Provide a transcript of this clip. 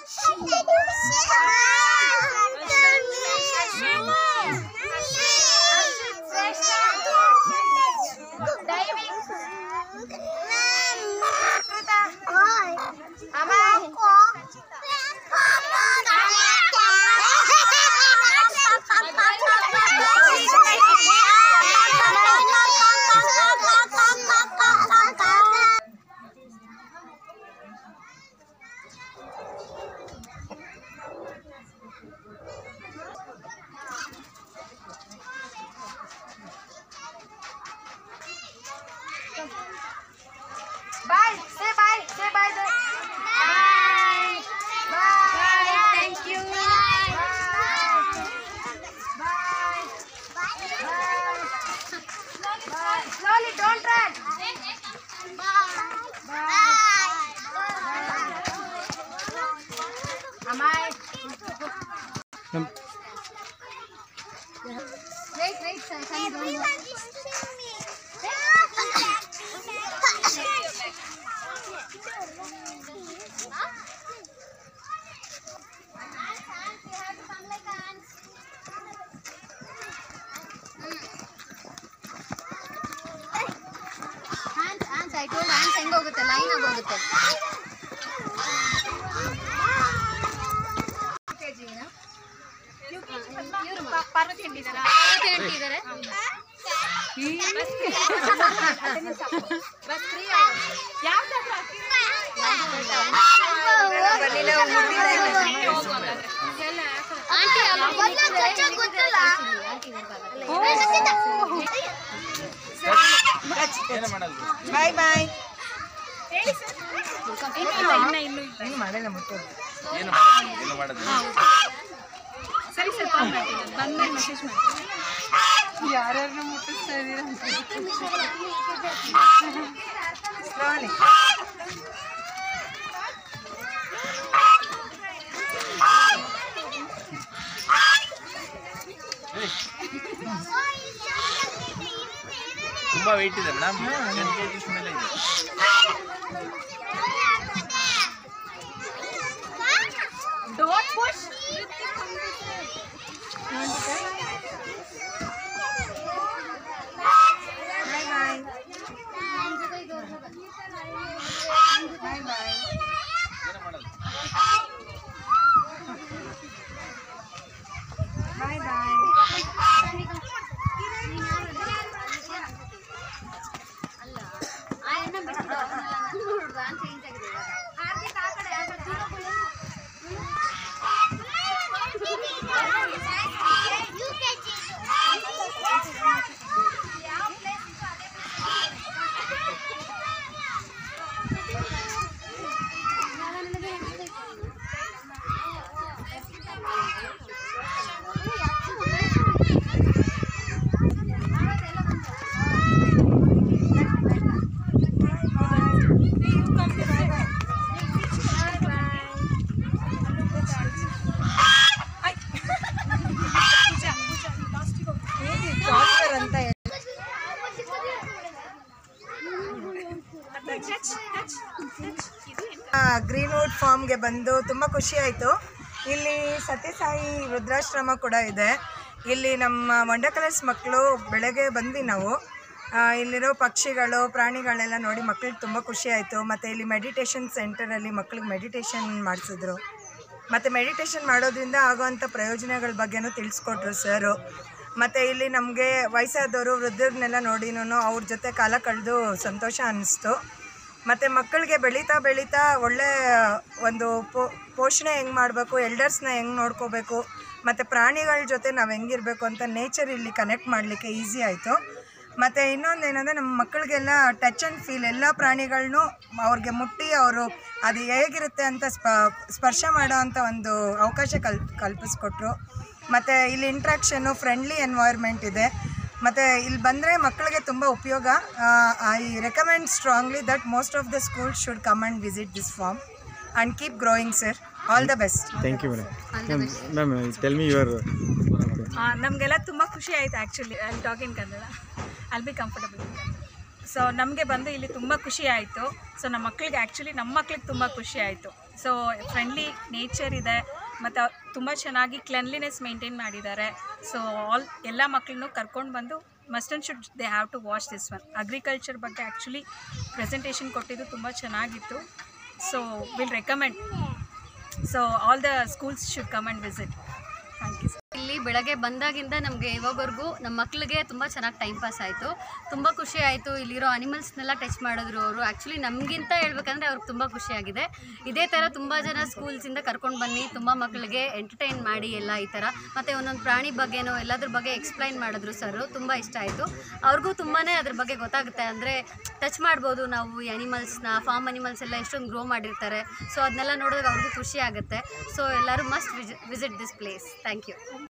Bye. Say bye. Say bye. Bye. Bye. Thank you. Bye. Bye. Bye. Slowly. Don't run. Amai. Wait, wait, sir. Can you don't go? Hands, hands. I told hands ಹೆಂಗ್ ಹೋಗುತ್ತೆ line ಆಗಿ ಹೋಗುತ್ತೆ ಇವರು Parvati aunty ಇದಾರಾ Parvati aunty ಇದಾರೆ bus free aunty bye bye ಏನು ಮಾಡಲ್ಲ ಮುಟ್ಟು ಏನು ಮಾಡೋದು ಏನು ಮಾಡೋದು ಸರಿ ಸರ್ ಕಾಲ್ ಮಾಡ್ತೀನಿ ಬಂದ್ಮೇಲೆ ಮೆಸೇಜ್ ಮಾಡ್ತೀನಿ ಯಾರ್ಯಾರನ್ನ ಮುಟ್ಟಿಸ್ತಾ ಇದೀರ ಸ್ಲೋಲಿ ತುಂಬಾ ವೆಯ್ಟ್ ಇದೆ ಮೇಡಮ್ ಟೆನ್ ಕೆ ಜಿಸ್ ಮೇಲೆ ಇದೆ don't push bye bye bye bye ಏನು ಮಾಡೋದು ಬಾಯ್ ಬಾಯ್ ಜಾಸ್ಪರ್ ಅಂತ ಹೇಳಿ ಗ್ರೀನ್ವುಡ್ ಫಾರ್ಮ್ಗೆ ಬಂದು ತುಂಬ ಖುಷಿ ಆಯಿತು ಇಲ್ಲಿ ಸತ್ಯಸಾಯಿ ವೃದ್ಧಾಶ್ರಮ ಕೂಡ ಇದೆ ಇಲ್ಲಿ ನಮ್ಮ ಮಂಡ್ಯ ಕಲರ್ಸ್ ಮಕ್ಕಳು ಬೆಳಗ್ಗೆ ಬಂದ್ವಿ ನಾವು ಆ, ಇಲ್ಲಿರೋ ಪಕ್ಷಿಗಳು ಪ್ರಾಣಿಗಳೆಲ್ಲ ನೋಡಿ ಮಕ್ಕಳಿಗೆ ತುಂಬ ಖುಷಿ ಆಯಿತು ಮತ್ತು ಇಲ್ಲಿ ಮೆಡಿಟೇಷನ್ ಸೆಂಟರಲ್ಲಿ ಮಕ್ಕಳಿಗೆ ಮೆಡಿಟೇಷನ್ ಮಾಡಿಸಿದ್ರು ಮತ್ತು ಮೆಡಿಟೇಷನ್ ಮಾಡೋದ್ರಿಂದ ಆಗೋವಂಥ ಪ್ರಯೋಜನಗಳ ಬಗ್ಗೆನೂ ತಿಳಿಸ್ಕೊಟ್ರು ಸರು ಮತ್ತು ಇಲ್ಲಿ ನಮಗೆ ವಯಸ್ಸಾದವರು ವೃದ್ಧರನ್ನೆಲ್ಲ ನೋಡಿನೂ ಅವ್ರ ಜೊತೆ ಕಾಲ ಕಳೆದು ಸಂತೋಷ ಅನ್ನಿಸ್ತು ಮತ್ತು ಮಕ್ಕಳಿಗೆ ಬೆಳೀತಾ ಬೆಳೀತಾ ಒಳ್ಳೆ ಒಂದು ಪೋ ಪೋಷಣೆ ಹೆಂಗೆ ಮಾಡಬೇಕು ಎಲ್ಡರ್ಸ್ನ ಹೆಂಗೆ ನೋಡ್ಕೋಬೇಕು ಮತ್ತು ಪ್ರಾಣಿಗಳ ಜೊತೆ ನಾವು ಹೆಂಗಿರಬೇಕು ಅಂತ ನೇಚರ್ ಇಲ್ಲಿ ಕನೆಕ್ಟ್ ಮಾಡಲಿಕ್ಕೆ ಈಸಿ ಆಯಿತು ಮತ್ತು ಇನ್ನೊಂದು ಏನಂದರೆ ನಮ್ಮ ಮಕ್ಕಳಿಗೆಲ್ಲ ಟಚ್ ಆ್ಯಂಡ್ ಫೀಲ್ ಎಲ್ಲ ಪ್ರಾಣಿಗಳನ್ನೂ ಅವ್ರಿಗೆ ಮುಟ್ಟಿ ಅವರು ಅದು ಹೇಗಿರುತ್ತೆ ಅಂತ ಸ್ಪ ಸ್ಪರ್ಶ ಮಾಡೋ ಅಂಥ ಒಂದು ಅವಕಾಶ ಕಲ್ ಕಲ್ಪಿಸ್ಕೊಟ್ರು ಮತ್ತು ಇಲ್ಲಿ ಇಂಟ್ರಾಕ್ಷನ್ನು ಫ್ರೆಂಡ್ಲಿ ಎನ್ವೈರ್ಮೆಂಟ್ ಇದೆ ಮತ್ತು ಇಲ್ಲಿ ಬಂದರೆ ಮಕ್ಕಳಿಗೆ ತುಂಬ ಉಪಯೋಗ I recommend strongly that most of the school should come and visit this farm and keep growing sir all the best thank you madam ma'am tell me your ನಮಗೆಲ್ಲ ತುಂಬ ಖುಷಿ ಆಯಿತು ಆ್ಯಕ್ಚುಲಿ ಅಲ್ಲಿ ಟಾಕ್ ಇನ್ ಕನ್ನಡ ಅಲ್ಲಿ B comfortable so ನಮಗೆ ಬಂದು ಇಲ್ಲಿ ತುಂಬ ಖುಷಿ ಆಯಿತು ಸೊ ನಮ್ಮ ಮಕ್ಕಳಿಗೆ ಆ್ಯಕ್ಚುಲಿ ನಮ್ಮ ಮಕ್ಳಿಗೆ ತುಂಬ ಖುಷಿ ಆಯಿತು ಸೊ ಫ್ರೆಂಡ್ಲಿ ನೇಚರ್ ಇದೆ ಮತ್ತು ತುಂಬ ಚೆನ್ನಾಗಿ ಕ್ಲೆನ್ಲಿನೆಸ್ ಮೇಂಟೈನ್ ಮಾಡಿದ್ದಾರೆ ಸೊ ಆಲ್ ಎಲ್ಲ ಮಕ್ಕಳನ್ನು ಕರ್ಕೊಂಡು ಬಂದು must and should they have to watch this one agriculture ಬಗ್ಗೆ ಆ್ಯಕ್ಚುಲಿ ಪ್ರೆಸೆಂಟೇಷನ್ ಕೊಟ್ಟಿದ್ದು ತುಂಬ ಚೆನ್ನಾಗಿತ್ತು so will recommend so all the schools should come and visit thank you ಇಲ್ಲಿ ಬೆಳಗ್ಗೆ ಬಂದಾಗಿಂದ ನಮಗೆ ಇವಾಗವರೆಗೂ ನಮ್ಮ ಮಕ್ಕಳಿಗೆ ತುಂಬ ಚೆನ್ನಾಗಿ ಟೈಮ್ ಪಾಸ್ ಆಯಿತು ತುಂಬ ಖುಷಿ ಆಯಿತು ಇಲ್ಲಿರೋ ಅನಿಮಲ್ಸ್ನೆಲ್ಲ ಟಚ್ ಮಾಡಿದ್ರು ಅವರು ಆ್ಯಕ್ಚುಲಿ ನಮಗಿಂತ ಹೇಳ್ಬೇಕಂದ್ರೆ ಅವ್ರಿಗೆ ತುಂಬ ಖುಷಿಯಾಗಿದೆ ಇದೇ ಥರ ತುಂಬ ಜನ ಸ್ಕೂಲ್ಸಿಂದ ಕರ್ಕೊಂಡು ಬನ್ನಿ ತುಂಬ ಮಕ್ಕಳಿಗೆ ಎಂಟರ್ಟೈನ್ ಮಾಡಿ ಎಲ್ಲ ಈ ಥರ ಮತ್ತು ಒಂದೊಂದು ಪ್ರಾಣಿ ಬಗ್ಗೆನೋ ಎಲ್ಲದ್ರ ಬಗ್ಗೆ ಎಕ್ಸ್ಪ್ಲೈನ್ ಮಾಡಿದ್ರು ಸರ್ ತುಂಬ ಇಷ್ಟ ಆಯಿತು ಅವ್ರಿಗೂ ತುಂಬಾ ಅದ್ರ ಬಗ್ಗೆ ಗೊತ್ತಾಗುತ್ತೆ ಅಂದರೆ ಟಚ್ ಮಾಡ್ಬೋದು ನಾವು ಈ ಅನಿಮಲ್ಸ್ನ ಫಾರ್ಮ್ ಅನಿಮಲ್ಸ್ ಎಲ್ಲ ಎಷ್ಟೊಂದು ಗ್ರೋ ಮಾಡಿರ್ತಾರೆ ಸೊ ಅದನ್ನೆಲ್ಲ ನೋಡಿದಾಗ ಅವ್ರಿಗೂ ಖುಷಿ ಆಗುತ್ತೆ ಸೊ ಎಲ್ಲರೂ must visit this place thank you